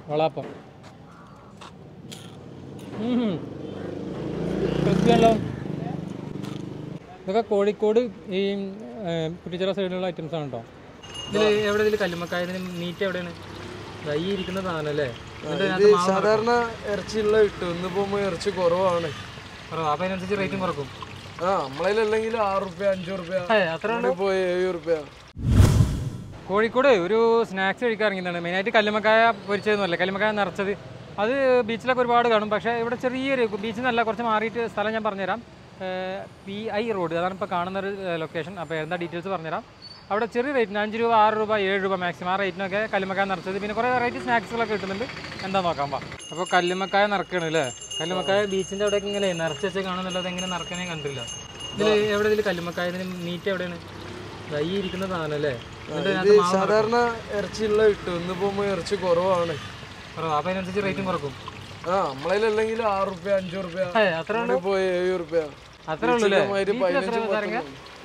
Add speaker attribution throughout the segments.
Speaker 1: വളാപ്പം ക്രിസ്പിയാണല്ലോ ഇതൊക്കെ കോഴിക്കോട് ഈ കുറ്റിച്ചിറ സൈഡിലുള്ള ഐറ്റംസ് ആണ് കേട്ടോ ഇതിൽ എവിടെ ഇതിൽ കല്ലുമ്മക്കായ ഇതിന് മീറ്റ് എവിടെയാണ് ദാ ഈ ഇരിക്കുന്ന സാധനമല്ലേ എന്നിട്ട്
Speaker 2: ഇത് സാധാരണ ഇറച്ചിയുള്ള കിട്ടും ഇന്ന് പോകുമ്പോൾ ഇറച്ചി കുറവാണ്
Speaker 1: കുറവാ അപ്പം അതിനനുസരിച്ച് റേറ്റും കുറക്കും
Speaker 2: ആ നമ്മളതിലല്ലെങ്കിൽ ആറ് റുപ്യ അഞ്ചു റുപ്യ
Speaker 1: ഏ, അത്ര
Speaker 2: പോയി ഏഴ് റുപ്യ
Speaker 1: കോഴിക്കോട് ഒരു സ്നാക്സ് കഴിക്കാൻ ഇറങ്ങിയതാണ് മെയിനായിട്ട് കല്ലുമ്മക്കായ പൊരിച്ചതെന്നല്ല കല്ലുമ്മക്കായ നിറച്ചത് അത് ബീച്ചിലൊക്കെ ഒരുപാട് കാണും പക്ഷേ ഇവിടെ ചെറിയൊരു ബീച്ചിൽ നിന്നല്ല കുറച്ച് മാറിയിട്ട് സ്ഥലം ഞാൻ പറഞ്ഞുതരാം പി ഐ റോഡ് അതാണ് ഇപ്പോൾ കാണുന്ന ഒരു ലൊക്കേഷൻ അപ്പോൾ എന്താ ഡീറ്റെയിൽസ് പറഞ്ഞുതരാം അവിടെ ചെറിയ റേറ്റിന് അഞ്ച് രൂപ ആറ് രൂപ ഏഴ് രൂപ മാക്സിമം ആ റേറ്റിനൊക്കെ കല്ലുമ്മക്കായ നിറച്ചത് പിന്നെ കുറേ വെറൈറ്റി സ്നാക്സുകളൊക്കെ കിട്ടുന്നുണ്ട് എന്താ നോക്കാം വാ അപ്പോൾ കല്ലുമ്മക്കായ നിറക്കണം അല്ലേ കല്ലുമ്മക്കായ ബീച്ചിൻ്റെ അവിടെയൊക്കെ ഇങ്ങനെ നിറച്ച് വെച്ച് കാണുന്നുള്ളത് എങ്ങനെ നിറക്കണേ കണ്ടില്ല ഇതിൽ എവിടെ ഇതിൽ കല്ലുമ്മക്കായ ഇതിന് മീറ്റ് എവിടെയാണ് ദാ ഈ ഇരിക്കുന്ന സാധനം അല്ലേ എന്നിട്ട്
Speaker 2: ഇത്
Speaker 1: അതിനകത്ത് മാവ്
Speaker 2: സാധാരണ ഇറച്ചിയുള്ള കിട്ടും ഇന്ന് പോകുമ്പോൾ ഇറച്ചി കുറവാണ്
Speaker 1: കുറവാ അപ്പം അതിനനുസരിച്ച് റേറ്റും കുറക്കും
Speaker 2: ആ നമ്മളതിലല്ലെങ്കിൽ ആറ് റുപ്യ അഞ്ചു റുപ്യ
Speaker 1: ഏ, അത്ര
Speaker 2: പോയി ഏഴ് റുപ്യ
Speaker 1: അത്രേ ഉള്ളൂ അല്ലേ
Speaker 2: ഇതേമാതിരി
Speaker 1: ബീച്ചിൽ എത്ര
Speaker 2: പതിനഞ്ച്
Speaker 1: സാറങ്ങ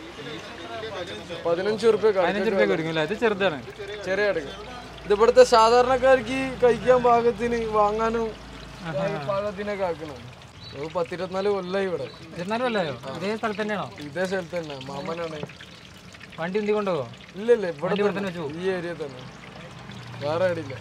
Speaker 2: പതിനഞ്ച് റുപ്യ
Speaker 1: പതിനഞ്ച് രൂപയ്ക്ക് കൊടുക്കും അല്ലേ ഇത് ചെറുതാണ്
Speaker 2: ചെറിയ അടക്കം ഇത് ഇവിടുത്തെ സാധാരണക്കാർക്ക് കഴിക്കാൻ പാകത്തിന് വാങ്ങാനും പാകത്തിനൊക്കെ ആക്കണം ഒരു പത്തിരുപത്തിനാല് കൊല്ലായി ഇവിടെ
Speaker 1: ഇരുന്നാലും അല്ലയോ ഇതേ സ്ഥലത്ത് തന്നെയാണോ
Speaker 2: ഇതേ സ്ഥലത്ത് തന്നെ മാമനാണ്
Speaker 1: വണ്ടി ഉന്തി കൊണ്ടുപോകോ
Speaker 2: ഇല്ല ഇല്ല ഇവിടെ
Speaker 1: ഇവിടെ
Speaker 2: തന്നെ.
Speaker 1: തന്നെ വെച്ചു
Speaker 2: ഈ ഏരിയ തന്നെ വേറെ എവിടെയില്ല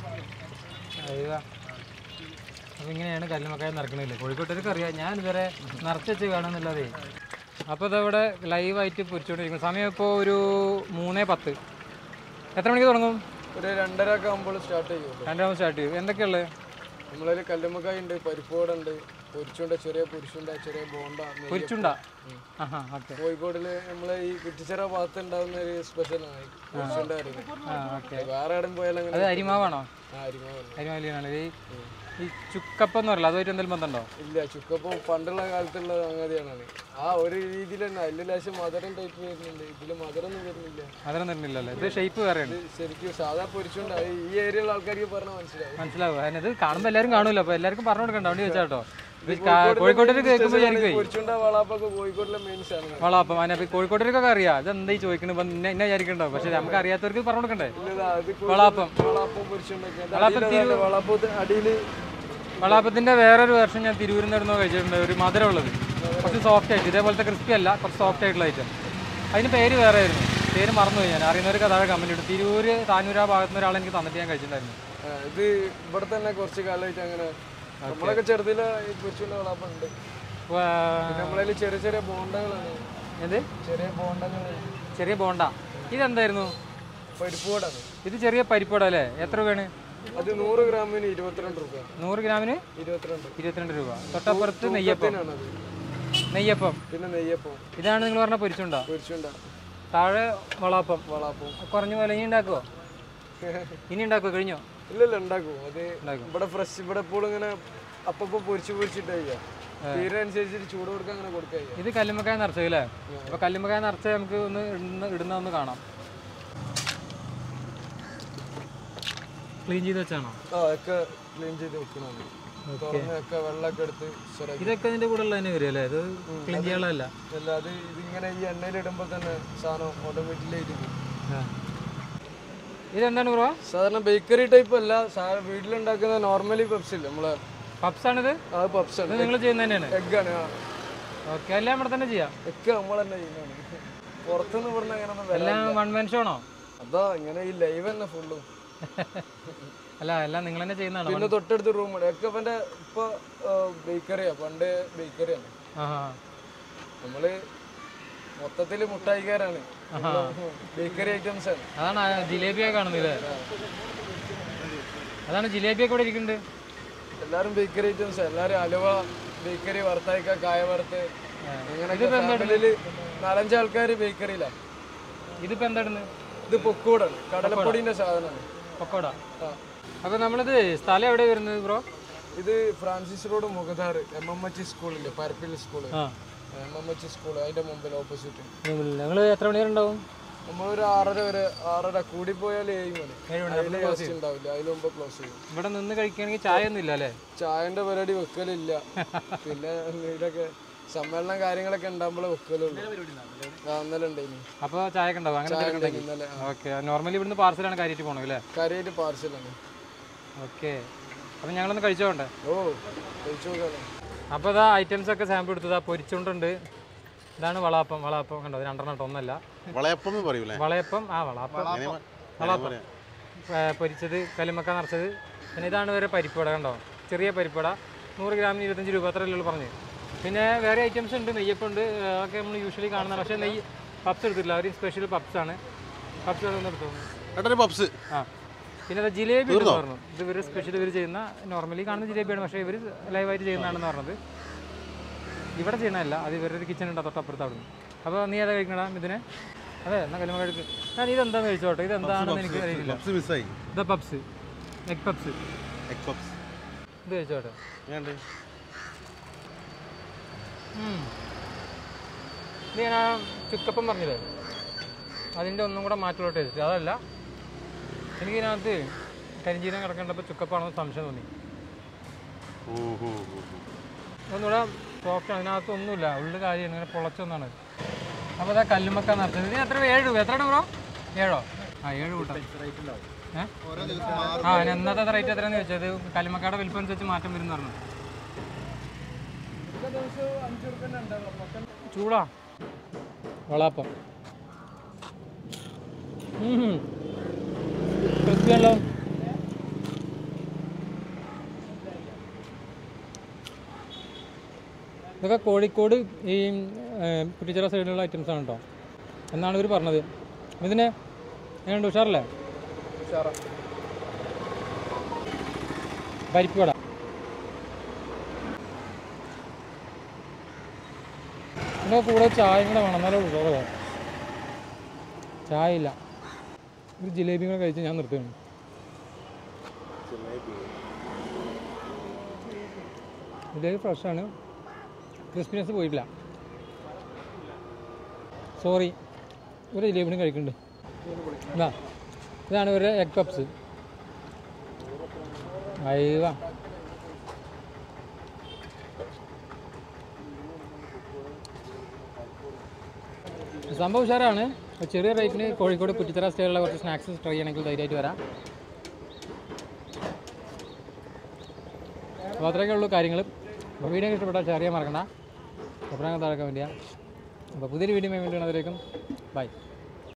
Speaker 1: അയ്യോ അപ്പം ഇങ്ങനെയാണ് കല്ലുമക്കായ നിറക്കണില്ലേ കോഴിക്കോട്ടേക്ക് അറിയാം ഞാൻ ഇതുവരെ നിറച്ച് വെച്ച് കാണുന്നില്ലതേ അപ്പോൾ ഇതവിടെ ലൈവായിട്ട് പൊരിച്ചുകൊണ്ടിരിക്കും സമയം ഇപ്പോൾ ഒരു മൂന്നേ പത്ത് എത്ര മണിക്ക് തുടങ്ങും
Speaker 2: ഒരു രണ്ടര ഒക്കെ ആകുമ്പോൾ സ്റ്റാർട്ട് ചെയ്യും
Speaker 1: രണ്ടാമത് സ്റ്റാർട്ട് ചെയ്യും എന്തൊക്കെയുള്ളത്
Speaker 2: നമ്മളതിൽ കല്ലുമ്മക്കായ ഉണ്ട് പരിപ്പോട ഉണ്ട് പൊരിച്ചുണ്ട ചെറിയ പൊരിച്ചുണ്ട ചെറിയ ബോണ്ട നെയ്യ്.
Speaker 1: പൊരിച്ചുണ്ടാ ആഹാ ഓക്കെ
Speaker 2: കോഴിക്കോടില് നമ്മളെ ഈ കുറ്റിച്ചിറ ഭാഗത്ത് ഉണ്ടാവുന്ന ഒരു സ്പെഷ്യലാണ് പൊരിച്ചുണ്ട അറിയുന്നത്
Speaker 1: ആ ഓക്കെ
Speaker 2: വേറെ എവിടെയും പോയാൽ അങ്ങനെ
Speaker 1: അത് അരിമാവാണോ
Speaker 2: ആയിരിക്കും
Speaker 1: അരിമാലിയാണ് ഈ ഈ ചുക്കപ്പം എന്ന് പറയില്ല അതുമായിട്ട് എന്തെങ്കിലും ബന്ധമുണ്ടോ
Speaker 2: ഇല്ല ചുക്കപ്പം പണ്ടുള്ള കാലത്തുള്ള സംഗതിയാണ് ആ ഒരു രീതിയിൽ തന്നെ അതിൽ ലേശം മധുരം ടൈപ്പ് വരുന്നുണ്ട് ഇതില് മധുരം ഒന്നും വരുന്നില്ല
Speaker 1: അതിനും തരുന്നില്ലല്ലേ ഇത് ഷേപ്പ് വേറെയാണ്
Speaker 2: ഇത് ശരിക്കും സാധാ പൊരിച്ചുണ്ട് ഈ ഏരിയയിലുള്ള ആൾക്കാർക്ക് പറഞ്ഞാൽ മനസ്സിലാവും
Speaker 1: മനസ്സിലാവും അതിനത് കാണുമ്പോൾ എല്ലാവരും കാണുമല്ലോ അപ്പോൾ എല്ലാവർക്കും പറഞ്ഞു കൊടുക്കണ്ട വേണ്ടി വെച്ചാട്ടോ ഇത് കാ- കോഴിക്കോട്ടേക്ക് കേൾക്കുമ്പോൾ വിചാരിക്കുവേ
Speaker 2: പൊരിച്ചുണ്ട വളാപ്പൊക്കെ കോഴിക്കോടിലെ മെയിൻ സാധനമാണ്
Speaker 1: വളാപ്പം അതിനെ കോഴിക്കോട്ടേക്കൊക്കെ അറിയാം ഇത് എന്താ ഈ ചോദിക്കുന്നത് ഇപ്പം എന്നെ എന്നെ വിചാരിക്കണ്ടോ പക്ഷെ നമുക്ക് അറിയാത്തവർക്ക് പറഞ്ഞു കൊടുക്കണ്ടേ
Speaker 2: ഇല്ലതാ, അത്
Speaker 1: വളാപ്പം
Speaker 2: വളാപ്പം പൊരിച്ചുണ്ടൊക്കെ
Speaker 1: വളാപ്പം തിരു-
Speaker 2: വളാപ്പത്ത് അടിയില്
Speaker 1: വളാപ്പത്തിന്റെ വേറൊരു വെർഷൻ ഞാൻ തിരൂരിൽ നിന്ന് എവിടുന്നോ കഴിച്ചിട്ടുണ്ട് ഒരു മധുരം ഉള്ളത് കുറച്ച് സോഫ്റ്റ് ആയിട്ട് ഇതേപോലത്തെ ക്രിസ്പി അല്ല കുറച്ച് സോഫ്റ്റ് ആയിട്ടുള്ള ഐറ്റം അതിന് പേര് വേറെ ആയിരുന്നു പേര് മറന്നുപോയി ഞാൻ അറിയുന്നവർക്ക് അതാണ് കമന്റ് ഇട്ടു തിരൂര് താനൂര് ആ ഭാഗത്തുനിന്ന് ഒരാൾ എനിക്ക് തന്നിട്ട് ഞാൻ കഴിച്ചിട്ടുണ്ടായിരുന്നു
Speaker 2: ആ, ഇത് ഇവിടെ തന്നെ കുറച്ച് കാലമായിട്ട് അങ്ങനെ നമ്മളൊക്കെ ചെറുതില് ഈ പൊരിച്ചുണ്ട വളാപ്പം ഉണ്ട്
Speaker 1: അപ്പോൾ, ആ,
Speaker 2: പിന്നെ നമ്മളതിൽ ചെറിയ ചെറിയ ബോണ്ടകളാണ്
Speaker 1: എന്ത്
Speaker 2: ചെറിയ ബോണ്ടകൾ
Speaker 1: ചെറിയ ബോണ്ട ഇതെന്തായിരുന്നു
Speaker 2: പരിപ്പുവടാണ്
Speaker 1: ഇത് ചെറിയ പരിപ്പട അല്ലേ എത്ര രൂപയാണ്
Speaker 2: അത് നൂറ് ഗ്രാമിന് ഇരുപത്തിരണ്ട് രൂപ
Speaker 1: നൂറ് ഗ്രാമിന്
Speaker 2: ഇരുപത്തിരണ്ട്
Speaker 1: ഇരുപത്തിരണ്ട് രൂപ തൊട്ടപ്പുറത്ത് നെയ്യപ്പം
Speaker 2: ആണത്
Speaker 1: നെയ്യപ്പം
Speaker 2: പിന്നെ നെയ്യപ്പം
Speaker 1: ഇതാണ് നിങ്ങൾ പറഞ്ഞ പൊരിച്ചുണ്ടോ
Speaker 2: പൊരിച്ചുണ്ട
Speaker 1: താഴെ വളാപ്പം
Speaker 2: വളാപ്പം
Speaker 1: കുറഞ്ഞ പോലെ ഇനി ഉണ്ടാക്കുവോ ഇനി ഉണ്ടാക്കുവോ കഴിഞ്ഞോ
Speaker 2: ഇല്ലല്ല ഉണ്ടാക്കും അത്
Speaker 1: ഉണ്ടാക്കും.
Speaker 2: ഇവിടെ ഫ്രഷ് ഇവിടെ എപ്പോഴും ഇങ്ങനെ അപ്പപ്പോ പൊരിച്ച് പൊരിച്ചിട്ട് കഴിക്കാം തീരെ അനുസരിച്ചിട്ട് ചൂട് കൊടുക്കാൻ അങ്ങനെ കൊടുക്കുക ചെയ്യാം
Speaker 1: ഇത് കല്ലുമ്മക്കായ നിറച്ചത് അല്ലേ അപ്പൊ കല്ലുമ്മക്കായ നിറച്ച നമുക്ക് ഒന്ന് ഇടുന്ന ഇടുന്ന ഒന്ന് കാണാം ക്ലീൻ ചെയ്ത് വെച്ചാണോ
Speaker 2: ആ ഒക്കെ ക്ലീൻ ചെയ്ത് വെക്കണതാണ് തുറന്നൊക്കെ വെള്ളമൊക്കെ എടുത്ത് ശരിയാക്കി
Speaker 1: ഇതൊക്കെ ഇതിന്റെ കൂടെ ഉള്ള തന്നെ വരും അല്ലേ ഇത് ക്ലീൻ ചെയ്യാനുള്ളതല്ല
Speaker 2: അല്ല അത് ഇതിങ്ങനെ ഈ എണ്ണയിൽ ഇടുമ്പോൾ തന്നെ സാധനം ഓട്ടോമാറ്റിക്കലായിട്ട് പോകും
Speaker 1: ഇതെന്താണ് ബ്രോ
Speaker 2: സാധാരണ ബേക്കറി ടൈപ്പ് അല്ല സാ- വീട്ടിലുണ്ടാക്കുന്ന നോർമലി പപ്സ് ഇല്ല നമ്മളെ
Speaker 1: പപ്സ് ആണിത്
Speaker 2: അത് പപ്സ്
Speaker 1: ഇത്
Speaker 2: ആണ്
Speaker 1: നിങ്ങൾ ചെയ്യുന്ന തന്നെയാണ്
Speaker 2: എഗ്ഗാണ് ആ
Speaker 1: ഓക്കെ എല്ലാം ഇവിടെ തന്നെ ചെയ്യാം
Speaker 2: എഗ് നമ്മൾ തന്നെ ചെയ്യുന്നതാണ് പുറത്തുനിന്ന് പറഞ്ഞ അങ്ങനെ ഒന്നും വരാ
Speaker 1: എല്ലാം വൺ മാൻ ഷോ ആണോ
Speaker 2: അതാ ഇങ്ങനെ ഈ ലൈവ് തന്നെ ഫുള്ളും
Speaker 1: അല്ല എല്ലാം നിങ്ങൾ തന്നെ ചെയ്യുന്നതാണോ
Speaker 2: പിന്നെ തൊട്ടടുത്ത് റൂമുണ്ട് ഒക്കെ അവന്റെ ഇപ്പൊ ബേക്കറിയാ പണ്ട് ബേക്കറിയാണ്
Speaker 1: ആ
Speaker 2: നമ്മള് മൊത്തത്തില് മുട്ടായിക്കാരാണ് ബേക്കറി ഐറ്റംസ് ആണ്
Speaker 1: അതാണ് ആ ജിലേബിയൊക്കെ കാണുന്നത് അതാണ് ജിലേബിയൊക്കെ ഇവിടെ ഇരിക്കുന്നുണ്ട്
Speaker 2: എല്ലാരും ബേക്കറി ഐറ്റംസ് എല്ലാരും അലുവ ബേക്കറി വറുത്തയക്ക കായ വറുത്ത് അങ്ങനെയൊക്കെ ഫാമിലിയില് നാലഞ്ച് ആൾക്കാര് ബേക്കറിയിലാണ്
Speaker 1: ഇതിപ്പോ എന്താ ഇടുന്നത്
Speaker 2: ഇത് പൊക്കൂടാണ് കടലപ്പൊടിന്റെ സാധനമാണ്
Speaker 1: പക്കോട
Speaker 2: ആ.
Speaker 1: അപ്പൊ നമ്മളിത് സ്ഥലം എവിടെ വരുന്നത് ബ്രോ
Speaker 2: ഇത് Francis road Mukhadar M M H സ്കൂളില്ലേ പരപ്പിൽ സ്കൂള്
Speaker 1: ആ
Speaker 2: എം എം എച്ച് സ്കൂൾ അതിന്റെ മുമ്പിൽ ഓപ്പോസിറ്റ്
Speaker 1: നിങ്ങൾ എത്ര മണി വരെ ഉണ്ടാവും
Speaker 2: നമ്മളൊരു ആറര വരെ ആറര കൂടി പോയാൽ ഏഴ് മണി അതിൽ ലാസ്റ്റ് ഉണ്ടാവില്ല അതിന് മുമ്പ് ക്ലോസ് ചെയ്യും
Speaker 1: ഇവിടെ നിന്ന് കഴിക്കുകയാണെങ്കിൽ ചായ ഒന്നും ഇല്ല അല്ലേ
Speaker 2: ചായന്റെ പരിപാടി വെക്കലില്ല പിന്നെ ഇതൊക്കെ സമ്മേളനം കാര്യങ്ങളൊക്കെ ഉണ്ടാകുമ്പോൾ വെക്കലുള്ളൂ ആ ഇന്നലെ ഉണ്ടായിനി
Speaker 1: അപ്പോൾ ചായ ഒക്കെ ഉണ്ടാവും അങ്ങനെ എന്തെങ്കിലും ഉണ്ടെങ്കിൽ
Speaker 2: ഇന്നലെ
Speaker 1: ഓക്കെ നോർമലി ഇവിടുന്ന് പാർസലാണ് കാര്യമായിട്ട് പോകണം അല്ലേ
Speaker 2: കാര്യമായിട്ട് പാർസലാണ്
Speaker 1: ഓക്കെ അപ്പം ഞങ്ങളൊന്ന് കഴിച്ചോണ്ടേ
Speaker 2: ഓ കഴിച്ചു നോക്കാലോ
Speaker 1: അപ്പോൾ ഇതാ ഐറ്റംസ് ഒക്കെ സാമ്പിൾ എടുത്തതാ പൊരിച്ചുകൊണ്ടുണ്ട് ഇതാണ് വളാപ്പം വളാപ്പം കണ്ടോ ഇത് രണ്ടെണ്ണം കേട്ടോ ഒന്നല്ല
Speaker 3: വളയപ്പം എന്ന് പറയൂലേ
Speaker 1: വളയപ്പം ആ വളാപ്പം വളാപ്പം ഏ, പൊരിച്ചത് കല്ലുമക്ക നിറച്ചത് പിന്നെ ഇതാണ് വരെ പരിപ്പുവട കണ്ടോ ചെറിയ പരിപ്പുവട നൂറ് ഗ്രാമിന് ഇരുപത്തഞ്ച് രൂപ അത്രയല്ലേ ഉള്ളൂ പറഞ്ഞത് പിന്നെ വേറെ ഐറ്റംസ് ഉണ്ട് നെയ്യപ്പം ഉണ്ട് ഏ, അതൊക്കെ നമ്മൾ യൂഷ്വലി കാണുന്ന പക്ഷേ നെയ്യ് പപ്സ് എടുത്തില്ല ഒരു സ്പെഷ്യൽ പപ്സ് ആണ് പപ്സ് ഒന്ന് എടുത്തു
Speaker 3: ഏട്ടൊരു പപ്സ്
Speaker 1: ആ പിന്നെ അത് ജിലേബി ഉണ്ടെന്ന് പറഞ്ഞു ഇത് ഇവർ സ്പെഷ്യൽ ഇവർ ചെയ്യുന്ന നോർമലി കാണുന്ന ജിലേബിയാണ് പക്ഷേ ഇവർ ലൈവായിട്ട് ചെയ്യുന്നതാണെന്ന് പറഞ്ഞത് ഇവിടെ ചെയ്യണമല്ല അത് ഇവരുടെ ഒരു കിച്ചൺ ഉണ്ട് തൊട്ടപ്പുറത്ത് അവിടെ നിന്ന് അപ്പോൾ നീ ഏതാ കഴിക്കണടാ ഇതിനെ അതെ എന്നാ കല്ലുമ കഴിക്കും ഞാൻ ഇതെന്താന്ന് കഴിച്ചോട്ടെ ഇത് എന്താണെന്ന് എനിക്ക് അറിയില്ല
Speaker 3: പപ്സ് മിസ്സായി
Speaker 1: ഇതാ puffs egg puffs
Speaker 3: egg puffs
Speaker 1: ഇത് കഴിച്ചോട്ടെ
Speaker 3: വേണ്ടേ
Speaker 1: ഉം. ഇത് ഞാൻ ആ ചുക്കപ്പം പറഞ്ഞില്ലേ അതിൻ്റെ ഒന്നും കൂടെ മാറ്റുള്ള ടേസ്റ്റ് അതല്ല എനിക്കിതിനകത്ത് കരിഞ്ചീരം കിടക്കേണ്ടപ്പോൾ ചുക്കപ്പാണെന്ന് സംശയം തോന്നി
Speaker 3: ഓഹോ
Speaker 1: ഒന്നുകൂടെ സോഫ്റ്റ് അതിനകത്ത് ഒന്നുമില്ല ഉള്ളിൽ കാര്യമാണ് ഇങ്ങനെ പൊളച്ചൊന്നാണ് അപ്പോൾ അതാ കല്ലുമക്ക നിറച്ചത് ഇതിന് എത്ര എഴ് രൂപ എത്ര ബ്രോ ഏഴോ ആ ഏഴ് കൂട്ടം ഏ? ആ അതിന് എന്നത്തെ റേറ്റ് എത്രയാണെന്ന് ചോദിച്ചത് കല്ലുമക്കയുടെ വലിപ്പം അനുസരിച്ച് മാറ്റം വരും എന്ന് പറഞ്ഞു ചൂടാ വളാപ്പം ക്രിസ്പിയാണല്ലോ ഇതൊക്കെ കോഴിക്കോട് ഈ ഏഹ്, കുറ്റിച്ചിറ സൈഡിലുള്ള ഐറ്റംസ് ആണ് കേട്ടോ എന്നാണ് ഇവർ പറഞ്ഞത് ഇതിന് എങ്ങനെയുണ്ട് ഉഷാറല്ലേ പരിപ്പുവട ഇതിൻ്റെ കൂടെ ചായ കൂടെ വേണം എന്നാലേ ഉള്ളൂ ഉള്ളത്. ചായ ഇല്ല ഒരു ജിലേബി കൂടെ കഴിച്ച് ഞാൻ നിർത്തുകയാണ് ജിലേബി ഫ്രഷാണ് ക്രിസ്പിനെസ് പോയിട്ടില്ല സോറി ഒരു ജിലേബിനും കഴിക്കുന്നുണ്ട് ഇതാ ഇതാണ് ഇവരുടെ എഗ് പപ്സ് അയ്യ സംഭവം ഉഷാറാണ് ചെറിയ റേറ്റിന് കോഴിക്കോട് കുറ്റിത്തറ സ്റ്റൈലുള്ള കുറച്ച് സ്നാക്സ് ട്രൈ ചെയ്യണമെങ്കിൽ ധൈര്യമായിട്ട് വരാം അപ്പോൾ അത്രയൊക്കെ ഉള്ളൂ കാര്യങ്ങൾ അപ്പോൾ വീഡിയോ ഇഷ്ടപ്പെട്ടാൽ ഷെയർ ചെയ്യാൻ മറക്കണ്ട അഭിപ്രായം താഴെ വേണ്ടിയാ അപ്പോൾ പുതിയൊരു വീഡിയോ വേണ്ടി അതിലേക്കും ബൈ